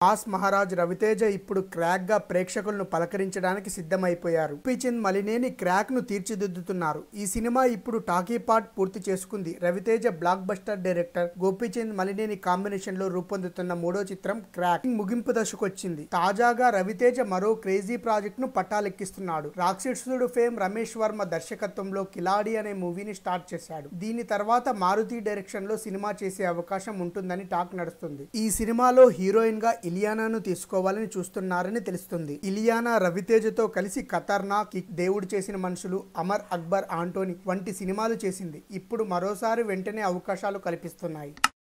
mass Maharaj Raviteja ఇప్పుడు crack గా ప్రేక్షకులను పలకరించడానికి సిద్ధమైపోయారు గోపీచంద్ మలినేని క్రాక్ ను తీర్చిదిద్దుతున్నారు ఈ సినిమా ఇప్పుడు టాకీ పార్ట్ పూర్తి చేసుకుంది Raviteja blockbuster director Gopichand Malineni combination లో రూపొందుతున్న మూడో చిత్రం క్రాక్ ముగింపు దశకు వచ్చింది తాజాగా రవితేజ మరో క్రేజీ ప్రాజెక్ట్ ను పట్టాలెక్కిస్తున్నాడు రాక్షసుడు ఫేమ్ రమేష్ వర్మ దర్శకత్వంలో కిలాడి అనే మూవీని స్టార్ట్ చేశాడు దీని తర్వాత మారుతి డైరెక్షన్ లో సినిమా చేసే అవకాశం ఉంటుందని టాక్ నడుస్తుంది ఈ సినిమాలో హీరోయిన్ గా ఇలియానాను తీసుకోవాలని చూస్తున్నారని తెలుస్తుంది ఇలియానా రవితేజతో కలిసి ఖతర్నాక్ కిక్, దేవుడు చేసిన మనుషులు అమర్ అక్బర్ ఆంటోనీ వంటి సినిమాలు చేసింది ఇప్పుడు మరోసారి వెంటనే అవకాశాలు కల్పిస్తున్నాయి